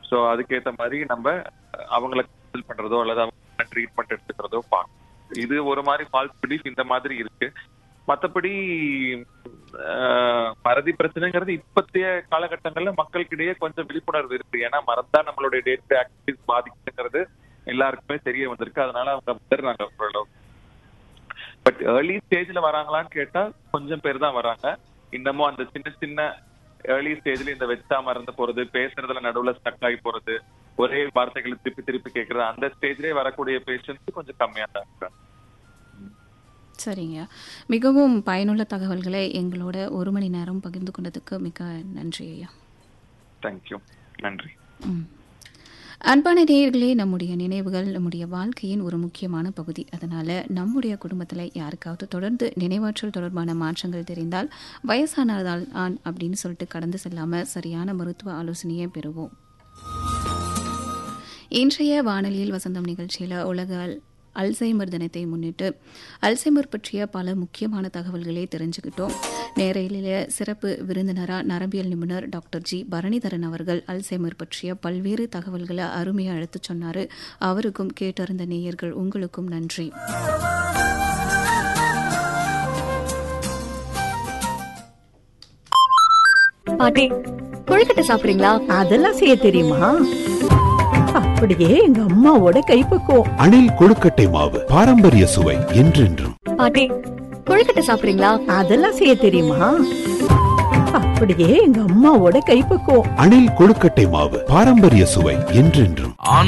So அதுக்கேத்த மாதிரி நம்ம அவங்கள கன்சல்ட் பண்றதோ அல்லது அவங்க ட்ரீட்மெண்ட் எடுத்துக்கிறதோ பார்க்கணும் இது ஒரு மாதிரி ஃபால்ஸ் பிலீஃப் இந்த மாதிரி இருக்கு மத்தபடி ஆஹ், மறதி பிரச்சனைங்கிறது இப்பத்திய காலகட்டங்கள்ல மக்களுக்கிடையே கொஞ்சம் விழிப்புணர்வு இருக்கு ஏன்னா மறந்தா நம்மளுடைய டே டு ஆக்டிவிட்டிஸ் பாதிக்குங்கிறது எல்லாருக்குமே தெரிய வந்திருக்கு அதனால அவங்க வந்துடுறாங்க ஓரளவு பட் ஏர்லி ஸ்டேஜ்ல வராங்களான்னு கேட்டா கொஞ்சம் பேர் தான் வராங்க இன்னமும் அந்த சின்ன சின்ன ஏர்லி ஸ்டேஜ்ல இந்த வெச்சா மறந்து போறது பேசுறதுல நடுவுல ஸ்டக் ஆகி போறது ஒரே வார்த்தைகளை திருப்பி திருப்பி கேட்கறது அந்த ஸ்டேஜ்லயே வரக்கூடிய பேஷண்ட்ஸ் கொஞ்சம் கம்மியா தான் இருக்காங்க சரிங்க மிகவும் பயனுள்ள தகவல்களை எங்களோட ஒரு மணி நேரம் பகிர்ந்து கொண்டதுக்கு மிக நன்றி ஐயா தேங்க்யூ நன்றி ம். அன்பான நேயர்களே நம்முடைய நினைவுகள் நம்முடைய வாழ்க்கையின் ஒரு முக்கியமான பகுதி அதனால நம்முடைய குடும்பத்தில் யாருக்காவது தொடர்ந்து நினைவாற்றல் தொடர்பான மாற்றங்கள் தெரிந்தால் வயசானதால் ஆண் அப்படின்னு சொல்லிட்டு கடந்து செல்லாம சரியான மருத்துவ ஆலோசனையை பெறுவோம் இன்றைய வானொலியில் வசந்தம் நிகழ்ச்சியில் உலக அல்- அல்சைமர் தினத்தை முன்னிட்டு அல்சைமர் பற்றிய பல முக்கியமான தகவல்களை தெரிஞ்சுக்கிட்டோம் நேரையில சிறப்பு விருந்தினரா நரம்பியல் நிபுணர் டாக்டர் ஜி பரணிதரன் அவர்கள் அல்சைமர் பற்றிய பல்வேறு தகவல்களை அருமையாக எடுத்துச் சொன்னாரு அவருக்கும் கேட்டறிந்த நேயர்கள் உங்களுக்கும் நன்றி பாட்டி கொழுக்கட்டை சாப்பிடுறீங்களா அதெல்லாம் செய்ய தெரியுமா அப்படியே எங்க அம்மாவோட கைப்பக்குவம் அணில் கொழுக்கட்டை மாவு பாரம்பரிய சுவை என்றென்றும் பாட்டி கொழுக்கட்டை சாப்பிடுறீங்களா அதெல்லாம் செய்ய தெரியுமா அப்படியே எங்க அம்மாவோட கைப்பக்குவம் அணில் கொழுக்கட்டை மாவு பாரம்பரிய சுவை என்றென்றும்